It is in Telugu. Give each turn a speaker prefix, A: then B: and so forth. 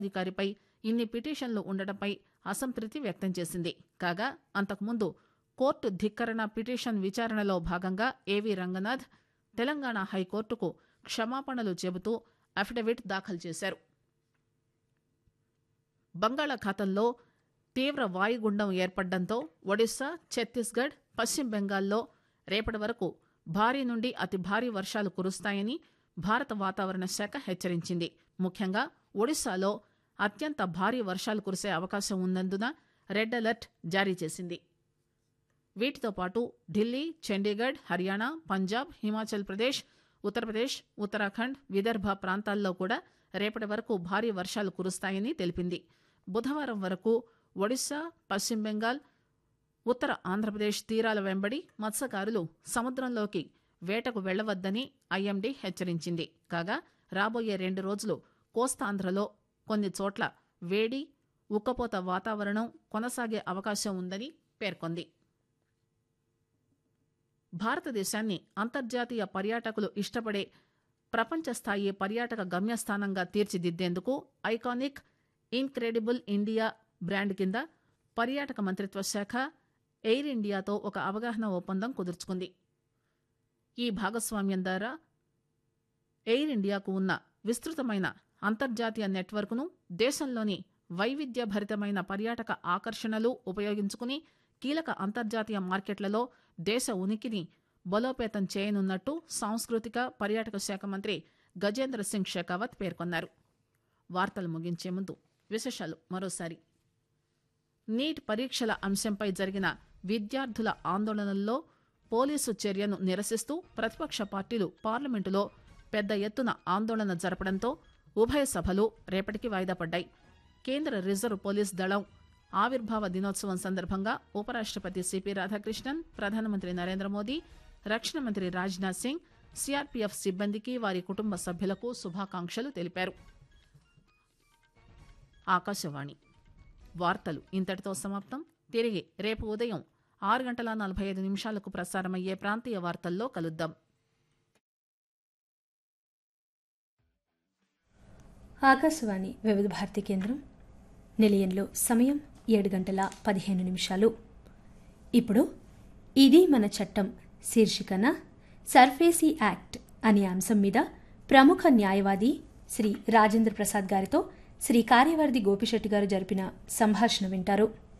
A: అధికారిపై ఇన్ని పిటిషన్లు ఉండడంపై అసంతృప్తి వ్యక్తం చేసింది కాగా అంతకుముందు కోర్టు ధిక్కరణ పిటిషన్ విచారణలో భాగంగా ఏవీ రంగనాథ్ తెలంగాణ హైకోర్టుకు క్షమాపణలు చెబుతూ అఫిడవిట్ దాఖలు చేశారు బంగాళాఖాతంలో తీవ్ర వాయుగుండం ఏర్పడడంతో ఒడిశా ఛత్తీస్గఢ్ పశ్చిమ బెంగాల్లో రేపటి వరకు భారీ నుండి అతి భారీ వర్షాలు కురుస్తాయని భారత వాతావరణ శాఖ హెచ్చరించింది ముఖ్యంగా ఒడిశాలో అత్యంత భారీ వర్షాలు కురిసే అవకాశం ఉన్నందున రెడ్ అలర్ట్ జారీ చేసింది వీటితో పాటు ఢిల్లీ చండీగఢ్ హర్యానా పంజాబ్ హిమాచల్ ప్రదేశ్ ఉత్తరప్రదేశ్ ఉత్తరాఖండ్ విదర్భ ప్రాంతాల్లో కూడా రేపటి వరకు భారీ వర్షాలు కురుస్తాయని తెలిపింది బుధవారం వరకు ఒడిశా పశ్చిమ బెంగాల్ ఉత్తర ఆంధ్రప్రదేశ్ తీరాల వెంబడి మత్స్యకారులు సముద్రంలోకి వేటకు వెళ్లవద్దని ఐఎండీ హెచ్చరించింది కాగా రాబోయే రెండు రోజులు కోస్తాంధ్రలో కొన్ని చోట్ల వేడి ఉక్కపోత వాతావరణం కొనసాగే అవకాశం ఉందని పేర్కొంది భారతదేశాన్ని అంతర్జాతీయ పర్యాటకులు ఇష్టపడే ప్రపంచ స్థాయి పర్యాటక గమ్యస్థానంగా తీర్చిదిద్దేందుకు ఐకానిక్ ఇన్క్రెడిబుల్ ఇండియా బ్రాండ్ కింద పర్యాటక మంత్రిత్వ శాఖ ఎయిర్ ఇండియాతో ఒక అవగాహన ఒప్పందం కుదుర్చుకుంది ఈ భాగస్వామ్యం ద్వారా ఎయిర్ ఇండియాకు ఉన్న విస్తృతమైన అంతర్జాతీయ నెట్వర్క్ను దేశంలోని వైవిధ్యభరితమైన పర్యాటక ఆకర్షణలు ఉపయోగించుకుని కీలక అంతర్జాతీయ మార్కెట్లలో దేశ ఉనికిని బలోపేతం చేయనున్నట్టు సాంస్కృతిక పర్యాటక శాఖ మంత్రి గజేంద్ర సింగ్ షెకావత్ పేర్కొన్నారు వార్తలు ముగించే ముందు విశేషాలు మరోసారి నీట్ పరీక్షల అంశంపై జరిగిన విద్యార్థుల ఆందోళనల్లో పోలీసు చర్యను నిరసిస్తూ ప్రతిపక్ష పార్టీలు పార్లమెంటులో పెద్ద ఎత్తున ఆందోళన జరపడంతో ఉభయ సభలు రేపటికి వాయిదా పడ్డాయి కేంద్ర రిజర్వ్ పోలీస్ దళం ఆవిర్భావ దినోత్సవం సందర్భంగా ఉపరాష్టపతి సిపి రాధాకృష్ణన్ ప్రధానమంత్రి నరేంద్ర మోదీ రక్షణ మంత్రి రాజ్నాథ్ సింగ్ సిఆర్పీఎఫ్ సిబ్బందికి వారి కుటుంబ సభ్యులకు శుభాకాంక్షలు తెలిపారు ఆకాశవాణి వార్తలు ఇంతటితో సమాప్తం తిరిగి రేపు ఉదయం ఆరు గంటల నలభై ఐదు నిమిషాలకు ప్రసారమయ్యే ప్రాంతీయ వార్తల్లో కలుద్దాం
B: ఆకాశవాణి వివిధ భారతి కేంద్రం నిలయంలో సమయం ఏడు గంటల పదిహేను నిమిషాలు ఇప్పుడు ఇది మన చట్టం శీర్షికన సర్ఫేసీ యాక్ట్ అనే అంశం మీద ప్రముఖ న్యాయవాది శ్రీ రాజేంద్ర ప్రసాద్ గారితో శ్రీ కార్యవర్ధి గోపిశెట్టి గారు జరిపిన సంభాషణ వింటారు